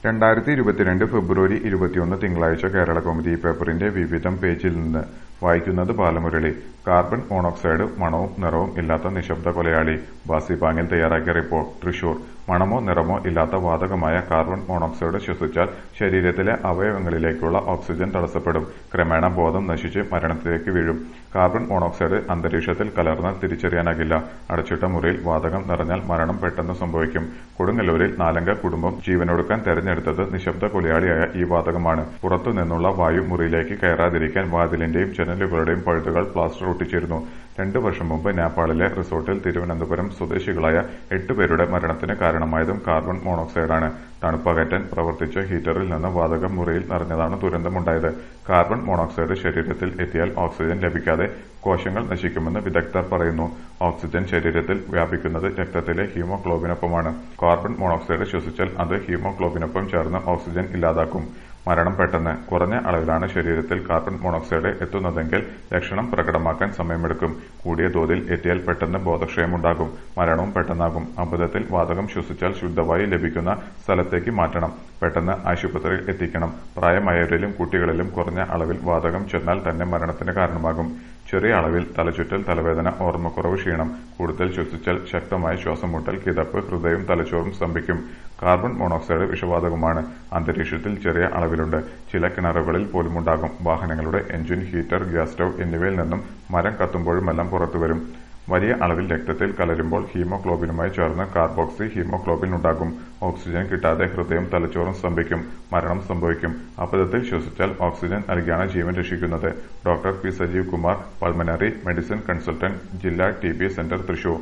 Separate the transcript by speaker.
Speaker 1: രണ്ടായിരത്തി ഇരുപത്തിരണ്ട് ഫെബ്രുവരി ഇരുപത്തിയൊന്ന് തിങ്കളാഴ്ച കേരള കൗമുദി പേപ്പറിന്റെ വിവിധം പേജിൽ നിന്ന് വായിക്കുന്നത് ബാലമുരളി കാർബൺ മോണോക്സൈഡ് മണവും നിറവും ഇല്ലാത്ത നിശബ്ദ കൊലയാളി ബാസി പാങ്ങിൽ തയ്യാറാക്കിയ റിപ്പോർട്ട് തൃശൂർ മണമോ നിറമോ ഇല്ലാത്ത വാതകമായ കാർബൺ മോണോക്സൈഡ് ശ്വസിച്ചാൽ ശരീരത്തിലെ അവയവങ്ങളിലേക്കുള്ള ഓക്സിജൻ തടസ്സപ്പെടും ക്രമേണ ബോധം നശിച്ച് മരണത്തിലേക്ക് വീഴും കാർബൺ മോണോക്സൈഡ് അന്തരീക്ഷത്തിൽ കലർന്നാൽ തിരിച്ചറിയാനാകില്ല അടച്ചിട്ട മുറിയിൽ വാതകം നിറഞ്ഞാൽ മരണം പെട്ടെന്ന് സംഭവിക്കും കൊടുങ്ങല്ലൂരിൽ നാലംഗ കുടുംബം ജീവനൊടുക്കാൻ തെരഞ്ഞെടുത്തത് നിശബ്ദ കൊലയാളിയായ ഈ വാതകമാണ് പുറത്തു നിന്നുള്ള വായു മുറിയിലേക്ക് കയറാതിരിക്കാൻ വാതിലിന്റെയും ജനലുകളുടെയും പഴുതുകൾ പ്ലാസ്റ്റർ ഒട്ടിച്ചിരുന്നു രണ്ടു വർഷം മുമ്പ് നേപ്പാളിലെ റിസോർട്ടിൽ തിരുവനന്തപുരം സ്വദേശികളായ എട്ടുപേരുടെ മരണത്തിന് കാരണമായതും കാർബൺ മോണോക്സൈഡാണ് തണുപ്പകറ്റാൻ പ്രവർത്തിച്ച ഹീറ്ററിൽ നിന്ന് വാതകം മുറിയിൽ നിറഞ്ഞതാണ് ദുരന്തമുണ്ടായത് കാർബൺ മോണോക്സൈഡ് ശരീരത്തിൽ എത്തിയാൽ ഓക്സിജൻ ലഭിക്കാതെ കോശങ്ങൾ നശിക്കുമെന്ന് വിദഗ്ധർ പറയുന്നു ഓക്സിജൻ ശരീരത്തിൽ വ്യാപിക്കുന്നത് രക്തത്തിലെ ഹീമോഗ്ലോബിനൊപ്പമാണ് കാർബൺ മോണോക്സൈഡ് ശ്വസിച്ചാൽ അത് ഹീമോഗ്ലോബിനൊപ്പം ചേർന്ന് ഓക്സിജൻ ഇല്ലാതാക്കും മരണം പെട്ടെന്ന് കുറഞ്ഞ അളവിലാണ് ശരീരത്തിൽ കാർബൺ മോണോക്സൈഡ് എത്തുന്നതെങ്കിൽ ലക്ഷണം പ്രകടമാക്കാൻ സമയമെടുക്കും കൂടിയ തോതിൽ എത്തിയാൽ പെട്ടെന്ന് ബോധക്ഷയമുണ്ടാകും മരണവും പെട്ടെന്നാകും അബദ്ധത്തിൽ വാതകം ശ്വസിച്ചാൽ ശുദ്ധവായു ലഭിക്കുന്ന സ്ഥലത്തേക്ക് മാറ്റണം പെട്ടെന്ന് ആശുപത്രിയിൽ എത്തിക്കണം പ്രായമായവരിലും കുട്ടികളിലും കുറഞ്ഞ അളവിൽ വാതകം ചെന്നാൽ തന്നെ മരണത്തിന് കാരണമാകും ചെറിയ അളവിൽ തലചുറ്റൽ തലവേദന ഓർമ്മക്കുറവ് ക്ഷീണം കൂടുതൽ ശ്വസിച്ചാൽ ശക്തമായ ശ്വാസമുട്ടൽ കിതപ്പ് ഹൃദയവും തലച്ചോറും സ്തംഭിക്കും കാർബൺ മോണോക്സൈഡ് വിഷവാതകമാണ് അന്തരീക്ഷത്തിൽ ചെറിയ അളവിലുണ്ട് ചില കിണറുകളിൽ പോലുമുണ്ടാകും വാഹനങ്ങളുടെ എഞ്ചിൻ ഹീറ്റർ ഗ്യാസ് സ്റ്റൌ എന്നിവയിൽ നിന്നും മരം കത്തുമ്പോഴുമെല്ലാം പുറത്തുവരും വലിയ അളവിൽ രക്തത്തിൽ കലരുമ്പോൾ ഹീമോഗ്ലോബിനുമായി ചേർന്ന് കാർബോക്സി ഹീമോഗ്ലോബിൻ ഉണ്ടാകും ഓക്സിജൻ കിട്ടാതെ ഹൃദയം തലച്ചോറും സ്തംഭിക്കും മരണം സംഭവിക്കും അബദ്ധത്തിൽ ശ്വസിച്ചാൽ ഓക്സിജൻ നൽകിയാണ് ജീവൻ രക്ഷിക്കുന്നത് doctor P Sajeev Kumar pulmonary medicine consultant ജില്ലാ ടി ബി സെന്റർ തൃശൂർ